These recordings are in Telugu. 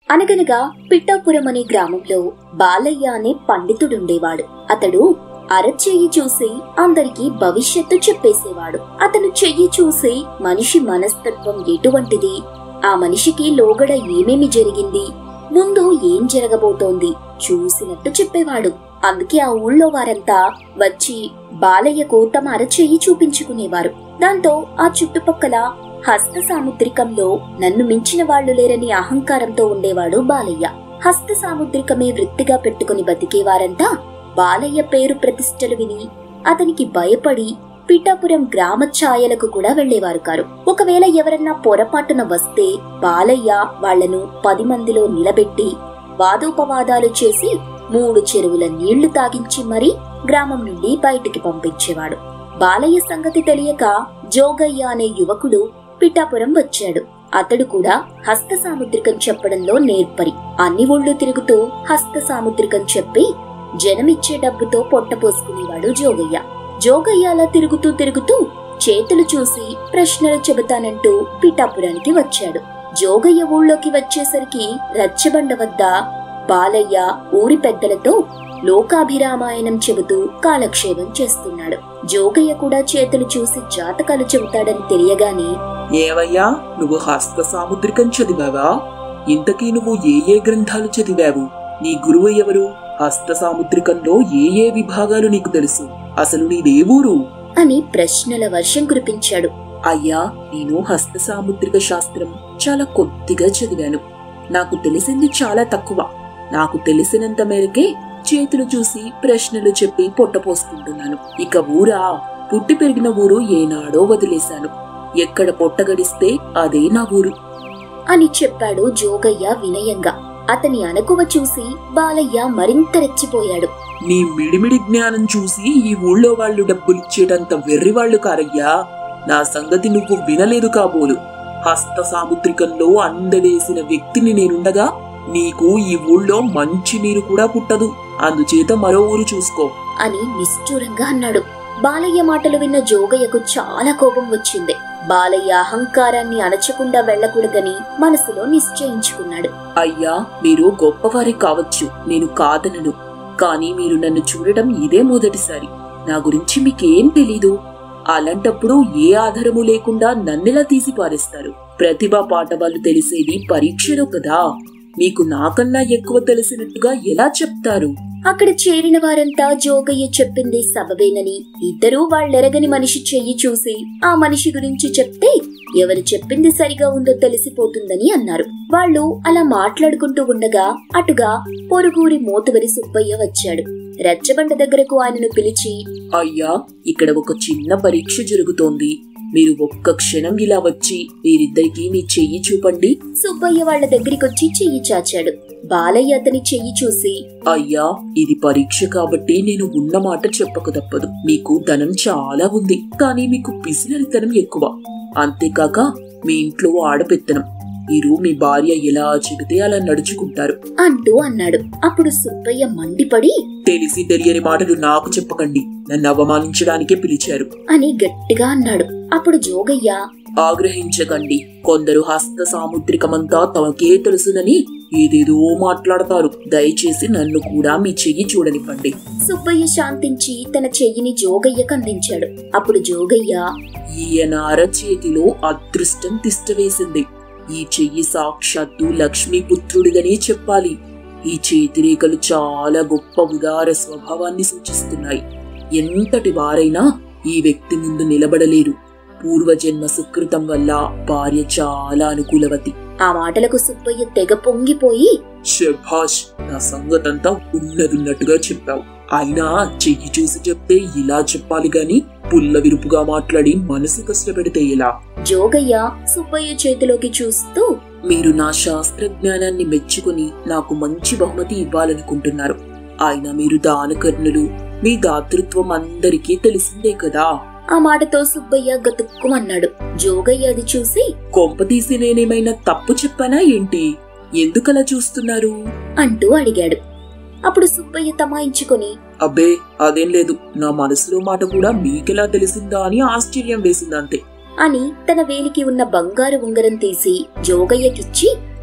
అనగనగా పిట్టాపురం అనే గ్రామంలో బాలయ్య అనే పండితుడుండేవాడు అతడు అరచెయ్యి చూసి అందరికీ భవిష్యత్తు చెప్పేసేవాడు అతను చెయ్యి చూసి మనిషి మనస్తత్వం ఎటువంటిది ఆ మనిషికి లోగడ ఏమేమి జరిగింది ముందు ఏం జరగబోతోంది చూసినట్టు చెప్పేవాడు అందుకే ఆ ఊళ్ళో వారంతా వచ్చి బాలయ్యకు తమ అరచెయ్యి చూపించుకునేవారు దాంతో ఆ చుట్టుపక్కల హస్త సాముద్రికంలో నన్ను మించిన వాళ్ళు లేరని అహంకారంతో ఉండేవాడు బాలయ్య హస్త సాముద్రికమే వృత్తిగా పెట్టుకుని బతికేవారంతా బాలయ్య పేరు ప్రతిష్టలు విని అతనికి భయపడి పిఠాపురం గ్రామ ఛాయలకు కూడా వెళ్లేవారు కారు ఒకవేళ ఎవరన్నా పొరపాటున వస్తే బాలయ్య వాళ్లను పది మందిలో నిలబెట్టి వాదోపవాదాలు చేసి మూడు చెరువుల నీళ్లు తాగించి మరీ గ్రామం నుండి బయటికి పంపించేవాడు బాలయ్య సంగతి తెలియక జోగయ్య అనే యువకుడు పిఠాపురం వచ్చాడు అతడు కూడా హస్త సాముద్రికం చెప్పడంలో నేర్పరి అన్ని ఊళ్ళు తిరుగుతూ హస్త సాముద్రికం చెప్పి జనమిచ్చే డబ్బుతో పొట్ట పోసుకునేవాడు జోగయ్య జోగయ్య అలా తిరుగుతూ తిరుగుతూ చేతులు చూసి ప్రశ్నలు చెబుతానంటూ పిఠాపురానికి వచ్చాడు జోగయ్య ఊళ్ళోకి వచ్చేసరికి రచ్చబండ వద్ద బాలయ్య ఊరి పెద్దలతో లోకాభిరామాయణం చెబుతూ కాలక్షేపం చేస్తున్నాడు జోగయ్య కూడా చేతులు చూసి జాతకాలు చెబుతాడని తెలియగానే ఏవయ్యా నువ్వు హస్త సాముద్రికం చదివావా ఇంతకీ నువ్వు ఏ ఏ గ్రంథాలు చదివావు నీ గురువు ఎవరు హస్త సాముద్రికంలో ఏ ఏ విభాగాలు నీకు తెలుసు అసలు నీదే ఊరు అని ప్రశ్నల వర్షం కురిపించాడు అయ్యా నేను హస్త సాముద్రిక శాస్త్రం చాలా కొద్దిగా చదివాను నాకు తెలిసింది చాలా తక్కువ నాకు తెలిసినంత మేరకే చేతులు చూసి ప్రశ్నలు చెప్పి పొట్టపోసుకుంటున్నాను ఇక ఊరా పుట్టి పెరిగిన ఊరు ఏనాడో వదిలేశాను ఎక్కడ పొట్ట గడిస్తే అదే నా ఊరు అని చెప్పాడు జోగయ్య వినయంగా అతని అనకువ చూసి బాలయ్య మరింత రెచ్చిపోయాడు నీ మిడిమిడి జ్ఞానం చూసి ఈ ఊళ్ళో వాళ్ళు డబ్బులిచ్చేటంత వెర్రివాళ్లు కారయ్యా నా సంగతి నువ్వు వినలేదు కాబోలు హస్త సాముద్రికంలో అందలేసిన వ్యక్తిని నేనుండగా నీకు ఈ ఊళ్ళో మంచి నీరు కూడా పుట్టదు అందుచేత మరో ఊరు చూసుకో అని నిష్ఠూరంగా అన్నాడు బాలయ్య మాటలు విన్న జోగయ్యకు చాలా కోపం వచ్చింది బాలయ్య అహంకారాన్ని అణచకుండా వెళ్లకూడదని మనసులో నిశ్చయించుకున్నాడు అయ్యా మీరు గొప్పవారి కావచ్చు నేను కాదనను కానీ మీరు నన్ను చూడటం ఇదే మొదటిసారి నా గురించి మీకేం తెలీదు అలాంటప్పుడు ఏ ఆధారము లేకుండా నన్నెలా తీసి పారేస్తారు ప్రతిభా పాఠవాలు తెలిసేది పరీక్షలో కదా మీకు నాకన్నా ఎక్కువ తెలిసినట్టుగా ఎలా చెప్తారు అక్కడ చేరిన వారంతా జోగయ్య చెప్పింది సబబేనని ఇద్దరూ వాళ్ళెరగని మనిషి చెయ్యి చూసి ఆ మనిషి గురించి చెప్తే ఎవరు చెప్పింది సరిగా ఉందో తెలిసిపోతుందని అన్నారు వాళ్ళు అలా మాట్లాడుకుంటూ ఉండగా అటుగా పొరుగురి మోతువరి సుబ్బయ్య వచ్చాడు రచ్చబండ దగ్గరకు ఆయనను పిలిచి అయ్యా ఇక్కడ ఒక చిన్న పరీక్ష జరుగుతోంది మీరు ఒక్క క్షణం ఇలా వచ్చి మీరిద్దరికి మీ చెయ్యి చూపండి సుబ్బయ్య వాళ్ళ దగ్గరికొచ్చి చెయ్యి చాచాడు బాలయ్య అతని చెయ్యి చూసి అయ్యా ఇది పరీక్ష కాబట్టి నేను ఉన్న మాట చెప్పక తప్పదు మీకు ధనం చాలా ఉంది కానీ మీకు పిసినరితనం ఎక్కువ అంతేకాక మీ ఇంట్లో ఆడపెత్తనం మీరు మీ భార్య ఎలా చెబితే అలా నడుచుకుంటారు అంటూ అన్నాడు అప్పుడు సుబ్బయ్య మండిపడి తెలిసి తెలియని మాటలు నాకు చెప్పకండి నన్ను అవమానించడానికే పిలిచారు అని గట్టిగా అన్నాడు అప్పుడు జోగయ్య ఆగ్రహించకండి కొందరు హస్త సాముద్రికమంతా తమకే తెలుసునని ఏదేదో మాట్లాడతారు దయచేసి నన్ను కూడా మీ చెయ్యి చూడనివ్వండి సుబ్బయ్య శాంతించి తన చెయ్యిని జోగయ్యకు అందించాడు అప్పుడు జోగయ్య ఈయన అరచేతిలో అదృష్టం తిష్టవేసింది ఈ చెయ్యి సాక్షాత్తు లక్ష్మీపుత్రుడిగానే చెప్పాలి ఈ చేతిరేఖలు చాలా గొప్ప ఉదార స్వభావాన్ని సూచిస్తున్నాయి ఎంతటి వారైనా ఈ వ్యక్తి ముందు నిలబడలేరు పూర్వజన్మ సుకృతం వల్ల భార్య చాలా అనుకూలవతి ఆ మాటలకు సుబ్బయ్య తెగ పొంగిపోయి శభాష్ నా సంగతంతా ఉన్నదున్నట్టుగా చెప్పావు అయినా చెయ్యి చూసి చెప్తే ఇలా చెప్పాలి గాని పుల్ల విరుపుగా మాట్లాడి మనసు కష్టపెడితే ఎలా జోగయ్య సుబ్బయ్య చేతిలోకి చూస్తూ మీరు నా శాస్త్ర జ్ఞానాన్ని మెచ్చుకుని నాకు మంచి బహుమతి ఇవ్వాలనుకుంటున్నారు ఆయన మీరు దానకర్ణులు మీ దాతృత్వం అందరికీ తెలిసిందే కదా ఆ మాటతో సుబ్బయ్య గతుక్కుమన్నాడు జోగయ్య అది చూసి కొంపతీసి నేనేమైనా తప్పు చెప్పానా ఏంటి ఎందుకలా చూస్తున్నారు అంటూ అడిగాడు అప్పుడు సుబ్బయ్య తమాయించుకొని అబ్బే అదేం లేదు నా మనసులో మాట కూడా మీకెలా తెలిసిందా అని ఆశ్చర్యం వేసిందంతే అని తన వేలికి ఉన్న బంగారు ఉంగరం తీసి జోగయ్యకిచ్చి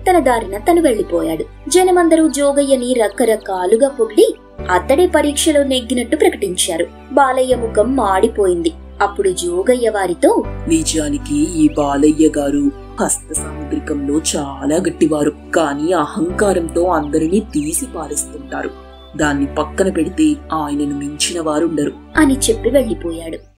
తన దారిన తను వెళ్లిపోయాడు జనమందరూ జోగయ్యని రకరకాలుగా పొగిడి అతడే పరీక్షలో నెగ్గినట్టు ప్రకటించారు బాలయ్య ముఖం మాడిపోయింది అప్పుడు జోగయ్య వారితో నిజానికి ఈ బాలయ్య గారు హస్త సాముద్రికంలో చాలా గట్టివారు కానీ అహంకారంతో అందరినీ తీసి పారేస్తుంటారు దాన్ని పక్కన పెడితే ఆయనను మించిన వారుండరు అని చెప్పి వెళ్లిపోయాడు